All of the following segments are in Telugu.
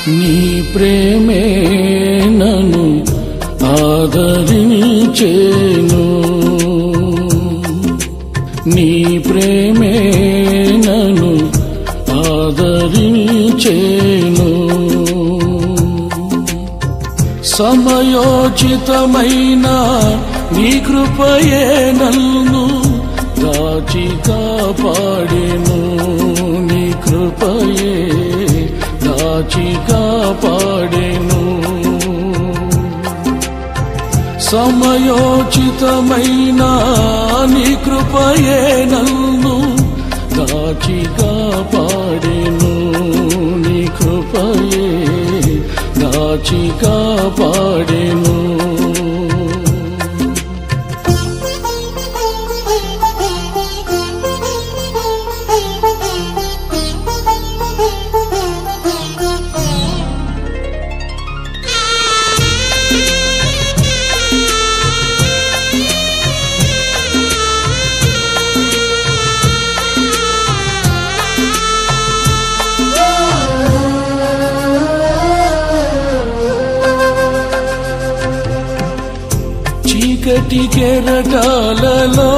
నీ ప్రేమే నన్ను ఆదరించేను నీ ప్రేమే నన్ను ఆదరించేను సమయోచితమైన నీ కృపయే నన్ను దాచి కాపాడెను నీ కృపయే దాచి కాపాడెను సమయోచితమైన నీ కృపయే నన్ను దాచి కాపాడెను నీ కృపయే దాచి కాపాడెను చీకటి కెరటాలలో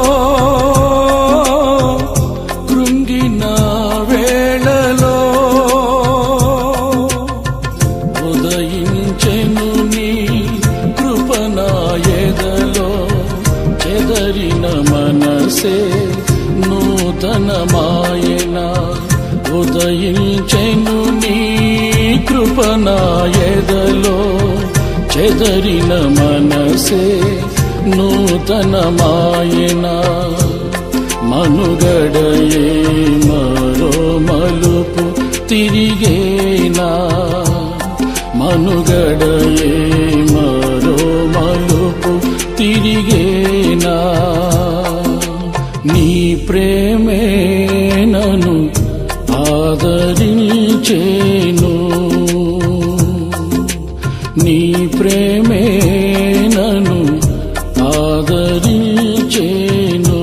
కృంగిన వేళలో ఉదయించెను నీ కృపనాయదలో చెదరిన మనసే నూతనమాయన ఉదయించెను నీ కృపనాయదలో చెదరిన మనసే నూతనమాయన మనుగడయే మరో మలుపు తిరిగేనా మనుగడయే మరో మలుపు తిరిగేనా నీ ప్రేమే నను ఆదరించేను నీ ప్రేమే నను ఆదరించేను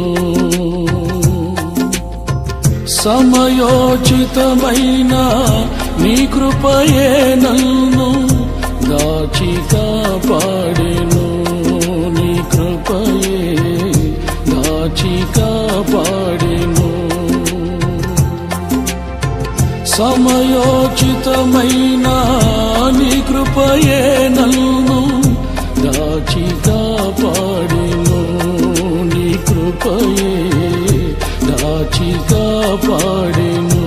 సమయోచితమైన నీ కృపయే నన్ను దాచి కాపాడెను నీ కృపయే దాచి కాపాడెను సమయోచితమైన నీ కృపయే నన్ను దాచి కాపాడెను నీ కృపయే దాచి కాపాడెను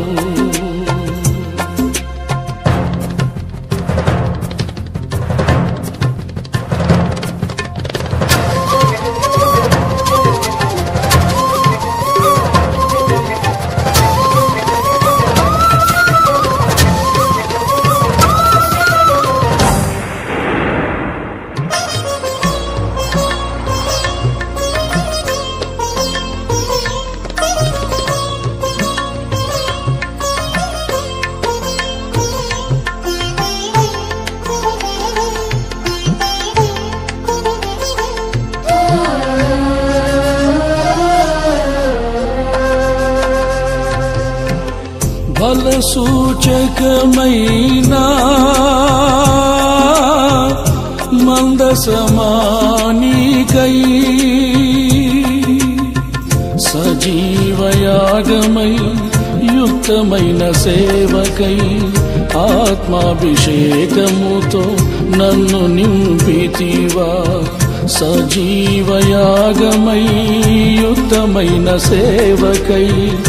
బల సూచకమైన మందసమానికై సజీవయాగమై యుక్తమైన సేవకై ఆత్మాభిషేకముతో నన్ను నింపితివా సజీవయాగమై యుక్తమైన సేవకై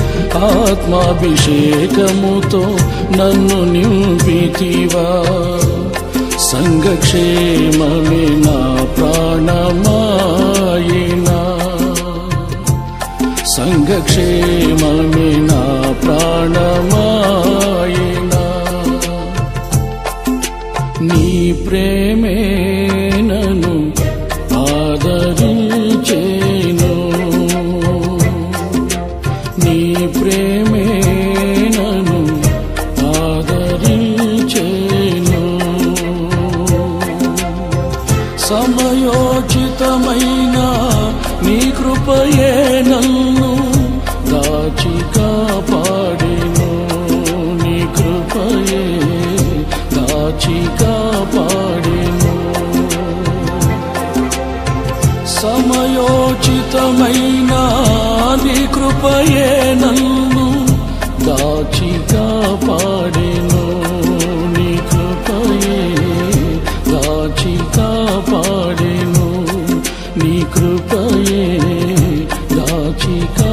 ఆత్మాభిషేకముతో నన్ను నింపితివా సంఘక్షేమమే నా ప్రాణమాయినా సంఘక్షేమమే నా ప్రాణమాయినా నీ ప్రేమే నను ఆదరించేను నీ ప్రేమే నను ఆదరించేను సమయోచితమైన నీ కృపయే నన్ను దాచి కాపాడెను నీ కృపయే దాచి కాపాడెను సమయోచితమైన నీ కృపయే నన్ను దాచి కాపాడెను నీ కృపయే దాచి కాపాడెను నీ కృపయే దాచి కాపాడెను